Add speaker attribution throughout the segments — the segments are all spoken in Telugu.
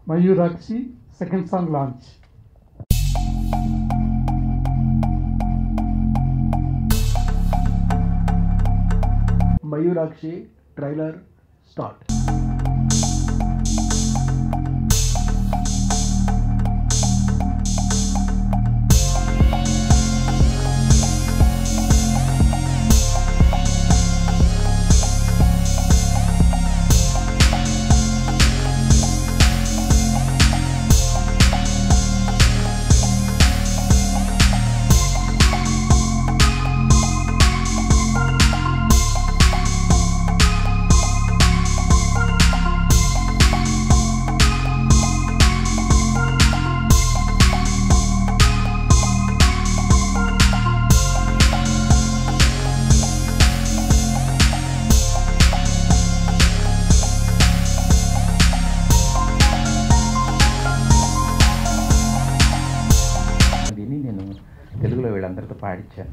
Speaker 1: Mayurakshi second song launch
Speaker 2: Mayurakshi trailer start
Speaker 3: దీన్ని నేను తెలుగులో వీళ్ళందరితో పాడించాను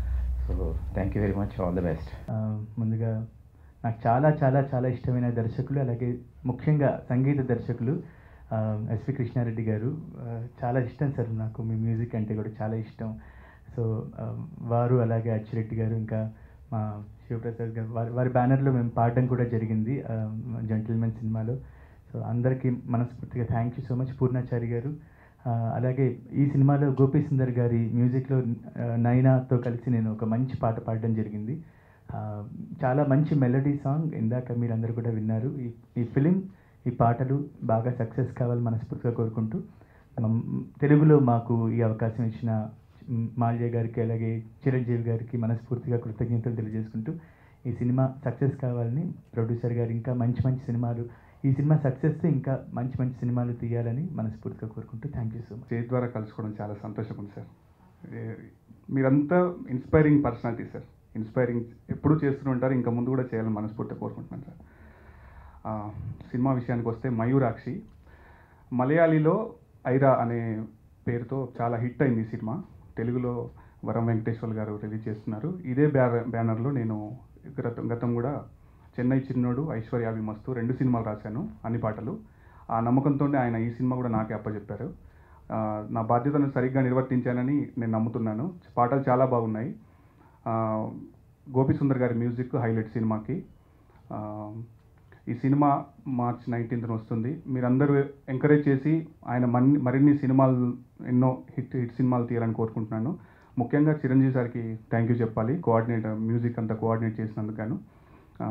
Speaker 3: so thank you very much all the best
Speaker 4: ఆ, ముందుగా నాకు చాలా చాలా చాలా ఇష్టమైన దర్శకులు అలాగే ముఖ్యంగా సంగీత దర్శకులు ఆ, ఎస్వి కృష్ణారెడ్డి గారు ఆ, చాలా ఇష్టం సార్ నాకు మీ మ్యూజిక్ అంటే కూడా చాలా ఇష్టం సో ఆ, వారు అలాగే అచ్చిరెడ్డి గారు ఇంకా మా శివప్రసాద్ గారు వారి వారి బ్యానర్లో మేము పాడడం కూడా జరిగింది జెంటిల్మెన్ సినిమాలో సో అందరికీ మనస్ఫూర్తిగా thank you so much Purnachari garu ఆ, అలాగే ఈ సినిమాలో గోపీ సుందర్ గారి మ్యూజిక్లో ఆ, నైనాతో కలిసి నేను ఒక మంచి పాట పాడడం జరిగింది ఆ, చాలా మంచి మెలడీ సాంగ్ ఇందాక మీరందరూ కూడా విన్నారు ఈ ఈ ఫిలిం ఈ పాటలు బాగా సక్సెస్ కావాలని మనస్ఫూర్తిగా కోరుకుంటూ మమ్- తెలుగులో మాకు ఈ అవకాశం ఇచ్చిన మ్, మాల్య గారికి అలాగే చిరంజీవి గారికి మనస్ఫూర్తిగా కృతజ్ఞతలు తెలియజేసుకుంటూ ఈ సినిమా సక్సెస్ కావాలని ప్రొడ్యూసర్ గారు ఇంకా మంచి మంచి సినిమాలు ఈ సినిమా సక్సెస్ ఇంకా మంచి మంచి సినిమాలు తీయాలని మనస్ఫూర్తిగా కోరుకుంటూ thank you so much
Speaker 5: stage ద్వారా కలుసుకోవడం చాలా సంతోషంగా ఉంది సార్ ఏ- మీరంతా ఇన్స్పైరింగ్ పర్సనాలిటీ సార్ ఇన్స్పైరింగ్ ఎప్పుడూ చేస్తూనే ఉంటారు ఇంకా ముందు కూడా చేయాలని మనస్ఫూర్తిగా కోరుకుంటున్నాను సార్ ఆ, సినిమా విషయానికి వస్తే మయూరాక్షి మలయాళీలో ఐరా అనే పేరుతో చాలా హిట్ అయింది ఈ సినిమా తెలుగులో వరం వెంకటేశ్వర్ గారు రిలీజ్ చేస్తున్నారు ఇదే బ్యా బ్యానర్లో నేను గతం గతం కూడా చెన్నై చిన్నోడు ఐశ్వర్యాభి మస్తు రెండు సినిమాలు రాశాను అన్ని పాటలు ఆ నమ్మకంతోనే ఆయన ఈ సినిమా కూడా నాకే అప్పచెప్పారు ఆ, నా బాధ్యతను సరిగ్గా నిర్వర్తించానని నేను నమ్ముతున్నాను పాటలు చాలా బాగున్నాయి ఆ, గోపి సుందర్ గారి మ్యూజిక్ హైలైట్ సినిమాకి ఆ, ఈ సినిమా మార్చ్ నైన్టీన్త్న వస్తుంది మీరందరూ ఎంకరేజ్ చేసి ఆయన మన్ని మరిన్ని సినిమాలు ఎన్నో హిట్ హిట్ సినిమాలు తీయాలని కోరుకుంటున్నాను ముఖ్యంగా చిరంజీవి సార్కి థ్యాంక్ యూ చెప్పాలి కోఆర్డినేటర్ మ్యూజిక్ అంతా కోఆర్డినేట్ చేసినందుకు గాను ఆ,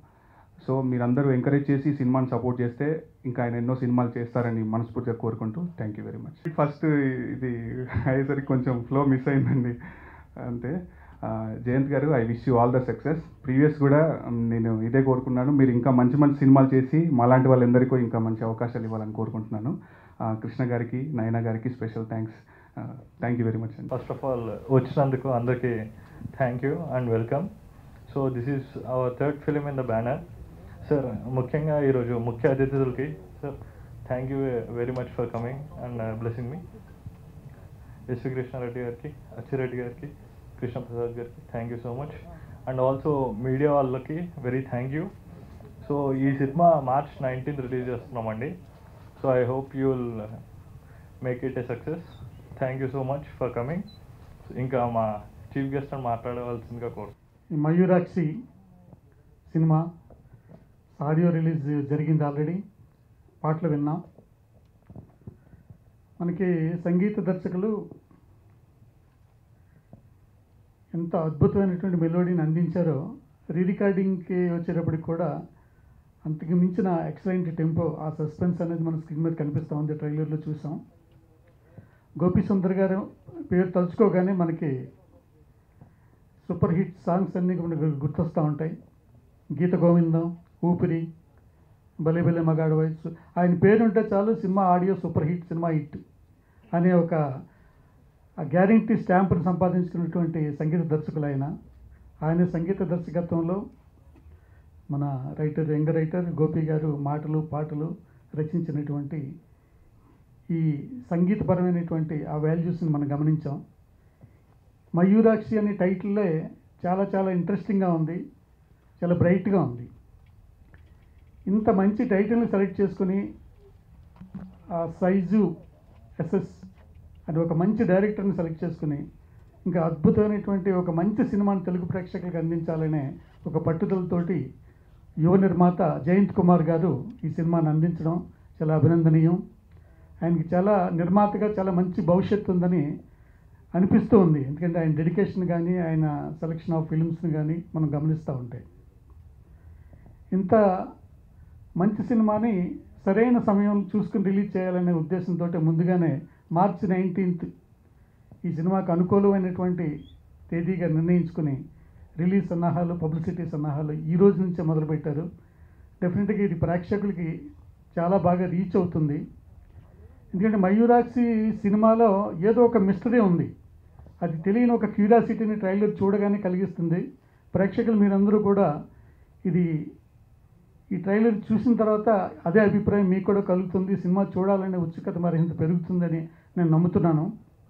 Speaker 5: సో మీరందరూ ఎంకరేజ్ చేసి ఈ సినిమాని సపోర్ట్ చేస్తే ఇంకా ఆయన ఎన్నో సినిమాలు చేస్తారని మనస్ఫూర్తిగా కోరుకుంటూ thank you very much first ఇది అయ్యేసరికి కొంచెం ఫ్లో మిస్ అయిందండి అంతే ఆ, జయంత్ గారు I wish you all the success previous కూడా మ్, నేను ఇదే కోరుకున్నాను మీరు ఇంకా మంచి మంచి సినిమాలు చేసి మాలాంటి వాళ్ళందరికీ ఇంకా మంచి అవకాశాలు ఇవ్వాలని కోరుకుంటున్నాను ఆ, కృష్ణ గారికి నయన గారికి special thanks thank you very much అండి
Speaker 6: ఫస్ట్ ఆఫ్ ఆల్ వచ్చినందుకు అందరికీ thank you and welcome so this is our third film in the banner sir ముఖ్యంగా ఈరోజు ముఖ్య అతిథులకి sir thank you very much for coming and blessing మీ ఎస్వి కృష్ణారెడ్డి గారికి అచ్చిరెడ్డి గారికి కృష్ణప్రసాద్ గారికి thank you so much and also media వాళ్ళకి వెరీ థ్యాంక్ యూ సో ఈ సినిమా మార్చ్ నైన్టీన్త్ రిలీజ్ చేస్తున్నామండి so I hope you will make it a success thank you so much for coming ఇంకా మా చీఫ్ గెస్ట్ అని మాట్లాడవలసిందిగా కోరు
Speaker 1: ఈ మయూరాక్షి సినిమా ఆడియో రిలీజ్ జరిగింది ఆల్రెడీ పాటలు విన్నాం మనకి సంగీత దర్శకులు ఎంత అద్భుతమైనటువంటి మెలోడీని అందించారో రీ రికార్డింగ్కి వచ్చేటప్పటికి కూడా అంతకు మించిన ఎక్సలెంట్ టెంపో ఆ సస్పెన్స్ అనేది మన స్క్రీన్ మీద కనిపిస్తూ ఉంది ట్రైలర్లో చూసాం గోపి సుందర్ గారు పేరు తలుచుకోగానే మనకి సూపర్ హిట్ సాంగ్స్ అన్నీ మనకు గుర్తొస్తూ ఉంటాయి గీత గోవిందం ఊపిరి భలే భలే మగాడు వయసు ఆయన పేరు ఉంటే చాలు cinema audio super hit cinema hit అనే ఒక గ్యారంటీ స్టాంపును సంపాదించుకున్నటువంటి సంగీత దర్శకులు ఆయన ఆయన సంగీత దర్శకత్వంలో మన రైటర్ యంగ రైటర్ గోపి గారు మాటలు పాటలు రచించినటువంటి ఈ సంగీతపరమైనటువంటి ఆ వాల్యూస్ని మనం గమనించాం మయూరాక్షి అనే టైటిల్లే చాలా చాలా ఇంట్రెస్టింగ్గా ఉంది చాలా బ్రైట్గా ఉంది ఇంత మంచి టైటిల్ని సెలెక్ట్ చేసుకుని ఆ సైజు ఎస్ఎస్ అని ఒక మంచి డైరెక్టర్ని సెలెక్ట్ చేసుకుని ఇంకా అద్భుతమైనటువంటి ఒక మంచి సినిమాని తెలుగు ప్రేక్షకులకు అందించాలనే ఒక పట్టుదలతోటి యువ నిర్మాత జయంత్ కుమార్ గారు ఈ సినిమాని అందించడం చాలా అభినందనీయం ఆయనకి చాలా నిర్మాతగా చాలా మంచి భవిష్యత్తు ఉందని అనిపిస్తూ ఉంది ఎందుకంటే ఆయన డెడికేషన్ కానీ ఆయన సెలెక్షన్ ఆఫ్ ఫిల్మ్స్ని కానీ మనం గమనిస్తూ ఉంటాయి ఇంత మంచి సినిమాని సరైన సమయం చూసుకుని రిలీజ్ చేయాలనే ఉద్దేశంతో ముందుగానే మార్చి నైన్టీన్త్ ఈ సినిమాకు అనుకూలమైనటువంటి తేదీగా నిర్ణయించుకుని రిలీజ్ సన్నాహాలు పబ్లిసిటీ సన్నాహాలు ఈ రోజు నుంచే మొదలుపెట్టారు డెఫినెట్గా ఇది ప్రేక్షకులకి చాలా బాగా రీచ్ అవుతుంది ఎందుకంటే మయూరాక్షి సినిమాలో ఏదో ఒక మిస్టరీ ఉంది అది తెలియని ఒక క్యూరియాసిటీని ట్రైలర్ చూడగానే కలిగిస్తుంది ప్రేక్షకులు మీరందరూ కూడా ఇది ఈ ట్రైలర్ చూసిన తర్వాత అదే అభిప్రాయం మీకు కూడా కలుగుతుంది సినిమా చూడాలనే ఉత్సుకత మరింత పెరుగుతుందని నేను నమ్ముతున్నాను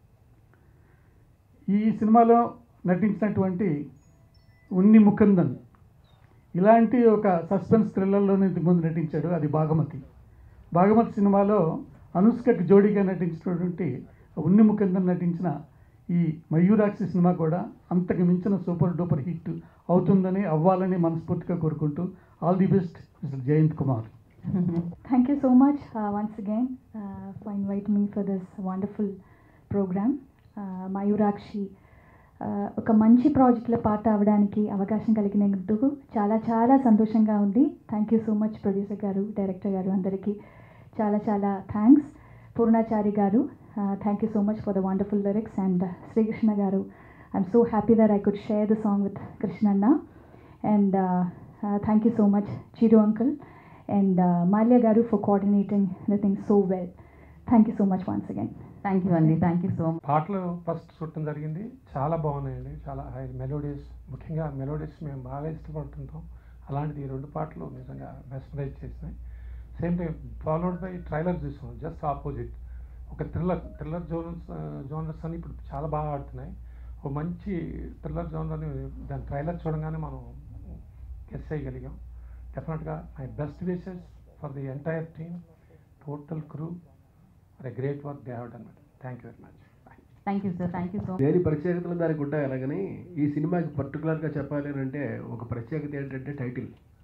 Speaker 1: ఈ సినిమాలో నటించినటువంటి ఉన్ని ముకుందన్ ఇలాంటి ఒక సస్పెన్స్ థ్రిల్లర్లోనే ఇంతకుముందు నటించాడు అది భాగమతి భాగమతి సినిమాలో అనుష్కకి జోడీగా నటించినటువంటి ఉన్ని ముకుందన్ నటించిన ఈ మయూరాక్షి సినిమా కూడా అంతకు మించిన సూపర్ డూపర్ హిట్ అవుతుందని అవ్వాలని మనస్ఫూర్తిగా కోరుకుంటూ all the best mister Jayanth Kumar
Speaker 7: Thank you so much uh, once again uh, for inviting me for this wonderful program. Uh, Mayurakshi uh, ఒక మంచి ప్రాజెక్ట్లో పాట అవ్వడానికి అవకాశం కలిగినందుకు చాలా చాలా సంతోషంగా ఉంది thank you so much producer గారు డైరెక్టర్ గారు అందరికీ చాలా చాలా థ్యాంక్స్ పూర్ణాచారి గారు thank you so much for the wonderful lyrics and Srikrishna గారు I'm so happy that I could share the song with కృష్ణన్న and thank you so much Chiru uncle and uh, Malia Garu for coordinating the thing so well. Thank you so much once again.
Speaker 8: Thank you అండి థ్యాంక్ యూ సో మచ్
Speaker 2: పాటలు ఫస్ట్ చూడటం జరిగింది చాలా బాగున్నాయండి చాలా హై మెలోడీస్ ముఖ్యంగా మెలోడీస్ మేము బాగా ఇష్టపడుతుంటాం అలాంటిది ఈ రెండు పాటలు నిజంగా మెస్మరైజ్ చేసినాయి same time followed by trailer చూసాం జస్ట్ ఆపోజిట్ ఒక థ్రిల్లర్ థ్రిల్లర్ జోనర్స్ జోనర్స్ అని ఇప్పుడు చాలా బాగా ఆడుతున్నాయి ఒక మంచి థ్రిల్లర్ జోనర్ని దాని ట్రైలర్ చూడగానే మనం గెస్ చేయగలిగాం డెఫినెట్గా my best wishes for the entire team total crew అరే great work they have done thank you very much
Speaker 8: thank you sir thank you so
Speaker 9: దేని ప్రత్యేకతలు దానికి ఉంటాయి అలాగని ఈ సినిమాకి పర్టికులర్గా చెప్పాలి అని అంటే ఒక ప్రత్యేకత ఏంటంటే టైటిల్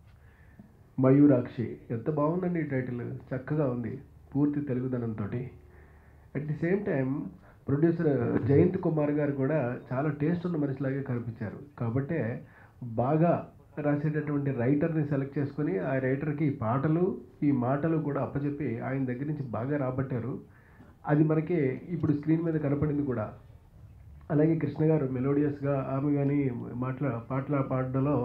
Speaker 9: మయూరాక్షి ఎంత బాగుందండి ఈ టైటిల్ చక్కగా ఉంది పూర్తి తెలుగుదనంతో at the same time producer Jayanth Kumar గారు కూడా చాలా టేస్ట్ ఉన్న మనిషిలాగే కనిపించారు కాబట్టే బాగా రాసేటటువంటి రైటర్ని సెలెక్ట్ చేసుకొని ఆ రైటర్కి ఈ పాటలు ఈ మాటలు కూడా అప్పచెప్పి ఆయన దగ్గర నుంచి బాగా రాబట్టారు అది మనకి ఇప్పుడు స్క్రీన్ మీద కనపడింది కూడా అలాగే కృష్ణ గారు మెలోడియస్గా ఆమె కానీ మాట్లా పాటలు పాడడంలో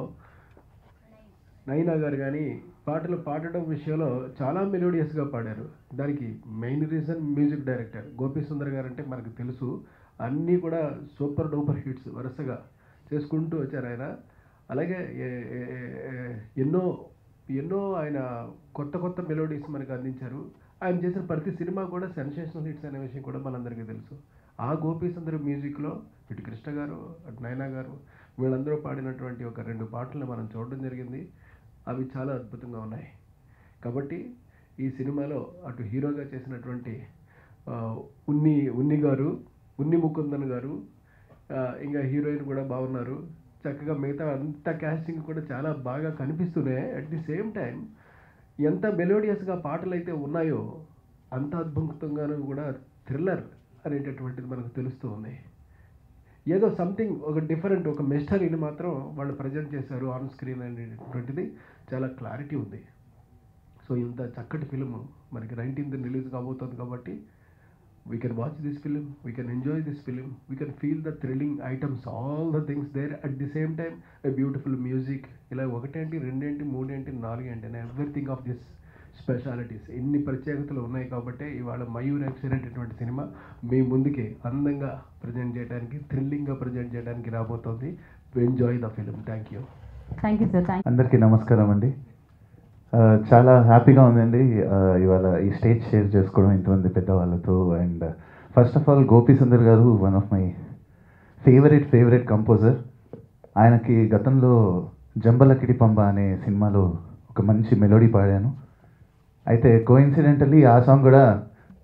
Speaker 9: నైనా గారు కానీ పాటలు పాడడం విషయంలో చాలా మెలోడియస్గా పాడారు దానికి main reason music director Gopi Sundar గారు అంటే మనకు తెలుసు అన్నీ కూడా సూపర్ డూపర్ హిట్స్ వరుసగా చేసుకుంటూ వచ్చారు ఆయన అలాగే ఏ- ఏ- ఏ- ఎన్నో ఎన్నో ఆయన కొత్త కొత్త మెలోడీస్ మనకు అందించారు ఆయన చేసిన ప్రతి సినిమా కూడా సెన్సేషనల్ హిట్స్ అనే విషయం కూడా మనందరికీ తెలుసు ఆ గోపీ సుందర్ మ్యూజిక్లో ఇటు కృష్ణ గారు అటు నయనా గారు వీళ్ళందరూ పాడినటువంటి ఒక రెండు పాటలు మనం చూడడం జరిగింది అవి చాలా అద్భుతంగా ఉన్నాయి కాబట్టి ఈ సినిమాలో అటు హీరోగా చేసినటువంటి ఆ, ఉన్ని ఉన్ని గారు ఉన్ని ముకుందన్ గారు ఆ, ఇంకా హీరోయిన్ కూడా బాగున్నారు చక్కగా మిగతా అంత క్యాస్టింగ్ కూడా చాలా బాగా కనిపిస్తున్నాయి అట్ ది సేమ్ టైం ఎంత మెలోడియస్గా పాటలు అయితే ఉన్నాయో అంత అద్భుతంగాను కూడా థ్రిల్లర్ అనేటటువంటిది మనకు తెలుస్తూ ఉంది ఏదో సంథింగ్ ఒక డిఫరెంట్ ఒక మిస్టరీని మాత్రం వాళ్ళు ప్రజెంట్ చేశారు ఆన్ స్క్రీన్ అనేటటువంటిది చాలా క్లారిటీ ఉంది సో ఇంత చక్కటి ఫిలిం మనకి నైన్టీన్త్ రిలీజ్ కాబోతుంది కాబట్టి we can watch this film we can enjoy this film we can feel the thrilling items all the things there at the same time a beautiful music ఇలా ఒకటేంటి రెండేంటి మూడేంటి నాలుగేంటి and everything of this specialities ఎన్ని ప్రత్యేకతలు ఉన్నాయి కాబట్టి ఇవాళ మయూర్ అనేటటువంటి సినిమా మీ ముందుకే అందంగా ప్రజెంట్ చేయడానికి థ్రిల్లింగ్గా ప్రజెంట్ చేయడానికి రాబోతోంది enjoy the film thank you
Speaker 8: thank you sir thank
Speaker 4: అందరికీ నమస్కారం అండి ఆ, చాలా హ్యాపీగా ఉందండి ఆ, ఇవాళ ఈ స్టేజ్ షేర్ చేసుకోవడం ఇంతమంది పెద్దవాళ్ళతో and first of all Gopi Sundar గారు one of my favourite favourite composer ఆయనకి గతంలో జంబలకిడి పంబ అనే సినిమాలో ఒక మంచి మెలోడీ పాడాను అయితే కోఇన్సిడెంటల్లీ ఆ సాంగ్ కూడా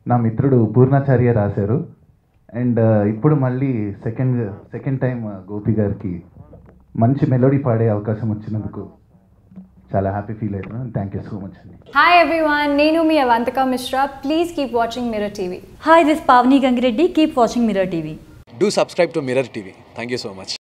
Speaker 10: నా మిత్రుడు పూర్ణాచార్య రాశారు అండ్ ఇప్పుడు మళ్ళీ సెకండ్ సెకండ్ టైం గోపి గారికి మంచి మెలోడీ పాడే అవకాశం వచ్చినందుకు చాలా హ్యాపీ ఫీల్ అవుతున్నాను థ్యాంక్ యూ సో మచ్ అండి
Speaker 11: Hi everyone, Nenu mi Avantika Mishra. Please keep watching Mirror TV.
Speaker 12: Hi, this is Pavni Gangireddy. Keep watching Mirror TV.
Speaker 13: Do subscribe to Mirror TV. Thank you so much.